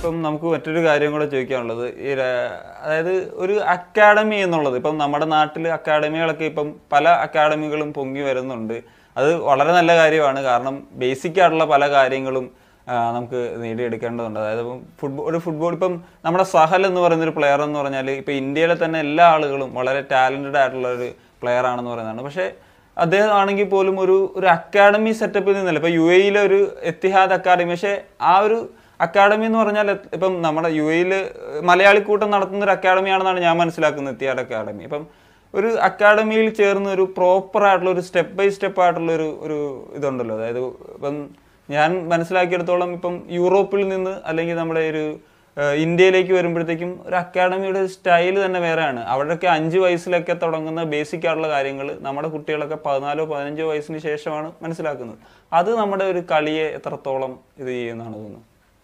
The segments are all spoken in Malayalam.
ഇപ്പം നമുക്ക് മറ്റൊരു കാര്യം കൂടെ ചോദിക്കാനുള്ളത് ഈ ര- അതായത് ഒരു അക്കാഡമി എന്നുള്ളത് ഇപ്പം നമ്മുടെ നാട്ടിൽ അക്കാഡമികളൊക്കെ ഇപ്പം പല അക്കാഡമികളും പൊങ്ങി വരുന്നുണ്ട് അത് വളരെ നല്ല കാര്യമാണ് കാരണം ബേസിക് ആയിട്ടുള്ള പല കാര്യങ്ങളും ആ, നമുക്ക് നേടിയെടുക്കേണ്ടതുണ്ട് അതായത് ഇപ്പം ഫുട്ബോൾ ഒരു ഫുട്ബോൾ ഇപ്പം നമ്മുടെ സഹൽ എന്ന് പറയുന്ന ഒരു പ്ലെയർ എന്ന് പറഞ്ഞാൽ ഇപ്പം ഇന്ത്യയിലെ തന്നെ എല്ലാ ആളുകളും വളരെ ടാലൻറ്റഡ് ആയിട്ടുള്ള ഒരു പ്ലെയർ ആണെന്ന് പറയുന്നതാണ് പക്ഷേ അദ്ദേഹം ആണെങ്കിൽ പോലും ഒരു ഒരു അക്കാഡമി സെറ്റപ്പിൽ നിന്നല്ല ഇപ്പൊ യു എയിലെ ഒരു എത്തിഹാദ് അക്കാഡമി പക്ഷെ ആ ഒരു അക്കാഡമി എന്ന് പറഞ്ഞാൽ എത്- ഇപ്പം നമ്മുടെ യു എയിൽ മലയാളിക്കൂട്ടം നടത്തുന്ന ഒരു അക്കാഡമി ആണെന്നാണ് ഞാൻ മനസ്സിലാക്കുന്നത് എത്തിഹാദ് അക്കാഡമി ഇപ്പം ഒരു അക്കാഡമിയിൽ ചേർന്ന് ഒരു പ്രോപ്പർ ആയിട്ടുള്ള ഒരു സ്റ്റെപ്പ് ബൈ സ്റ്റെപ്പ് ആയിട്ടുള്ള ഒരു ഒരു ഇതുണ്ടല്ലോ അതായത് ഇപ്പം ഞാൻ മനസ്സിലാക്കിയെടുത്തോളം ഇപ്പം യൂറോപ്പിൽ നിന്ന് അല്ലെങ്കിൽ നമ്മുടെ ഒരു ഏഹ് ഇന്ത്യയിലേക്ക് വരുമ്പോഴത്തേക്കും ഒരു അക്കാഡമിയുടെ സ്റ്റൈൽ തന്നെ വേറെയാണ് അവിടെയൊക്കെ അഞ്ച് വയസ്സിലൊക്കെ തുടങ്ങുന്ന ബേസിക് ആയിട്ടുള്ള കാര്യങ്ങൾ നമ്മുടെ കുട്ടികളൊക്കെ പതിനാലോ പതിനഞ്ചോ വയസ്സിന് ശേഷമാണ് മനസ്സിലാക്കുന്നത് അത് നമ്മുടെ ഒരു കളിയെ എത്രത്തോളം ഇത് ചെയ്യുന്നതാണ് തോന്നുന്നത്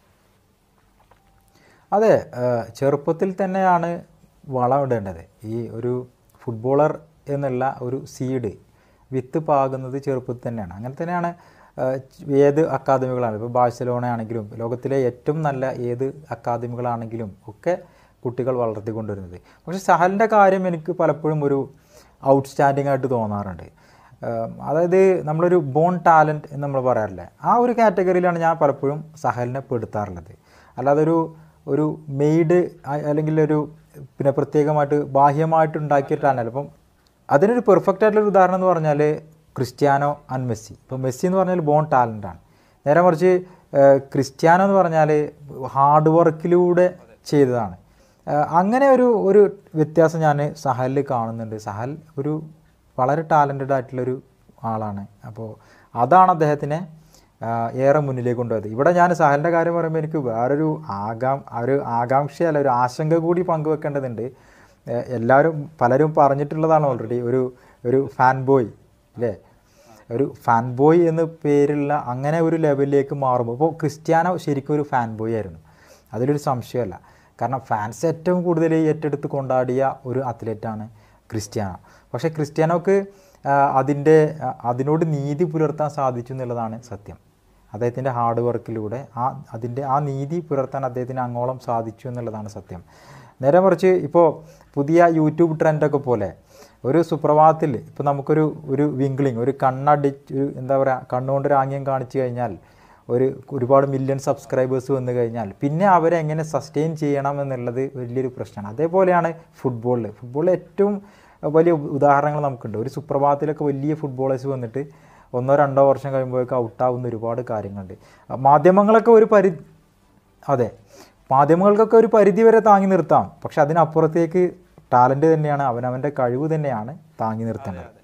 അതെ ഏഹ് ചെറുപ്പത്തിൽ തന്നെയാണ് വളമിടേണ്ടത് ഈ ഒരു ഫുട്ബോളർ എന്നുള്ള ഒരു സീഡ് വിത്ത് പാകുന്നത് ചെറുപ്പത്തിൽ തന്നെയാണ് അങ്ങനെ തന്നെയാണ് ഏഹ് ഏത് അക്കാദമികളാണ് ഇപ്പോൾ ബാഴ്സലോണ ആണെങ്കിലും ലോകത്തിലെ ഏറ്റവും നല്ല ഏത് അക്കാദമികളാണെങ്കിലും ഒക്കെ കുട്ടികൾ വളർത്തിക്കൊണ്ടുവരുന്നത് പക്ഷേ സഹലിൻ്റെ കാര്യം എനിക്ക് പലപ്പോഴും ഒരു ഔട്ട്സ്റ്റാൻഡിംഗ് ആയിട്ട് തോന്നാറുണ്ട് ഏഹ് അതായത് നമ്മളൊരു ബോൺ ടാലൻറ്റ് എന്ന് നമ്മൾ പറയാറില്ലേ ആ ഒരു കാറ്റഗറിയിലാണ് ഞാൻ പലപ്പോഴും സഹലിനെ പെടുത്താറുള്ളത് അല്ലാതെ ഒരു ഒരു മെയ്ഡ് അല്ലെങ്കിൽ ഒരു പിന്നെ പ്രത്യേകമായിട്ട് ബാഹ്യമായിട്ട് ഉണ്ടാക്കിയ ടാലൻ്റ് അപ്പം അതിനൊരു പെർഫെക്റ്റ് ആയിട്ടുള്ള ഒരു ഉദാഹരണം എന്ന് പറഞ്ഞാൽ ക്രിസ്ത്യാനോ ആൻഡ് മെസ്സി ഇപ്പോൾ മെസ്സി എന്ന് പറഞ്ഞാൽ ബോൺ ടാലൻ്റാണ് നേരെ മറിച്ച് ഏഹ് ക്രിസ്ത്യാനോ എന്ന് പറഞ്ഞാൽ ഹാർഡ് വർക്കിലൂടെ ചെയ്തതാണ് ഏഹ് അങ്ങനെ ഒരു ഒരു വ്യത്യാസം ഞാൻ സഹലിൽ കാണുന്നുണ്ട് സഹൽ ഒരു വളരെ ടാലൻറ്റഡ് ആയിട്ടുള്ളൊരു ആളാണ് അപ്പോൾ അതാണ് അദ്ദേഹത്തിനെ ആഹ് ഏറെ മുന്നിലേക്ക് കൊണ്ടുപോയത് ഇവിടെ ഞാൻ സഹലിൻ്റെ കാര്യം പറയുമ്പോൾ എനിക്ക് വേറൊരു ആകാം ഒരു ആകാംക്ഷയല്ല ഒരു ആശങ്ക കൂടി പങ്കുവെക്കേണ്ടതുണ്ട് ഏഹ് എല്ലാവരും പലരും പറഞ്ഞിട്ടുള്ളതാണ് ഓൾറെഡി ഒരു ഒരു ഫാൻ ബോയ് അല്ലേ ഒരു ഫാൻ ബോയ് എന്ന പേരുള്ള അങ്ങനെ ഒരു ലെവലിലേക്ക് മാറുമ്പോൾ ഇപ്പോൾ ക്രിസ്ത്യാനോ ശരിക്കും ഒരു ഫാൻ ബോയ് ആയിരുന്നു അതിലൊരു സംശയമല്ല കാരണം ഫാൻസ് ഏറ്റവും കൂടുതൽ ഏറ്റെടുത്ത് കൊണ്ടാടിയ ഒരു അത്ലറ്റാണ് ക്രിസ്ത്യാനോ പക്ഷേ ക്രിസ്ത്യാനോക്ക് അതിൻ്റെ അതിനോട് നീതി പുലർത്താൻ സാധിച്ചു എന്നുള്ളതാണ് സത്യം അദ്ദേഹത്തിൻ്റെ ഹാർഡ് വർക്കിലൂടെ ആ അതിൻ്റെ ആ നീതി പുലർത്താൻ അദ്ദേഹത്തിന് അങ്ങോളം സാധിച്ചു എന്നുള്ളതാണ് സത്യം നേരെ മറിച്ച് ഇപ്പോൾ പുതിയ യൂട്യൂബ് ട്രെൻഡൊക്കെ പോലെ ഒരു സുപ്രഭാതത്തിൽ ഇപ്പോൾ നമുക്കൊരു ഒരു വിങ്ക്ലിങ് ഒരു കണ്ണടി ഒരു എന്താ പറയുക കണ്ണുകൊണ്ട് ഒരു ആംഗ്യം കാണിച്ചു കഴിഞ്ഞാൽ ഒരു ഒരുപാട് മില്യൺ സബ്സ്ക്രൈബേഴ്സ് വന്നു കഴിഞ്ഞാൽ പിന്നെ അവരെ എങ്ങനെ സസ്റ്റെയിൻ ചെയ്യണം എന്നുള്ളത് വലിയൊരു പ്രശ്നമാണ് അതേപോലെയാണ് ഫുട്ബോളിൽ ഫുട്ബോളിൽ ഏറ്റവും വലിയ ഉദാഹരണങ്ങൾ നമുക്കുണ്ട് ഒരു സുപ്രഭാതത്തിലൊക്കെ വലിയ ഫുട്ബോളേഴ്സ് വന്നിട്ട് ഒന്നോ രണ്ടോ വർഷം കഴിയുമ്പോഴേക്കും ഔട്ടാവുന്ന ഒരുപാട് കാര്യങ്ങളുണ്ട് മാധ്യമങ്ങളൊക്കെ ഒരു പരി അതെ മാധ്യമങ്ങൾക്കൊക്കെ ഒരു പരിധി വരെ താങ്ങി നിർത്താം പക്ഷെ അതിനപ്പുറത്തേക്ക് ടാലൻറ്റ് തന്നെയാണ് അവനവൻ്റെ കഴിവ് തന്നെയാണ് താങ്ങി നിർത്തേണ്ടത്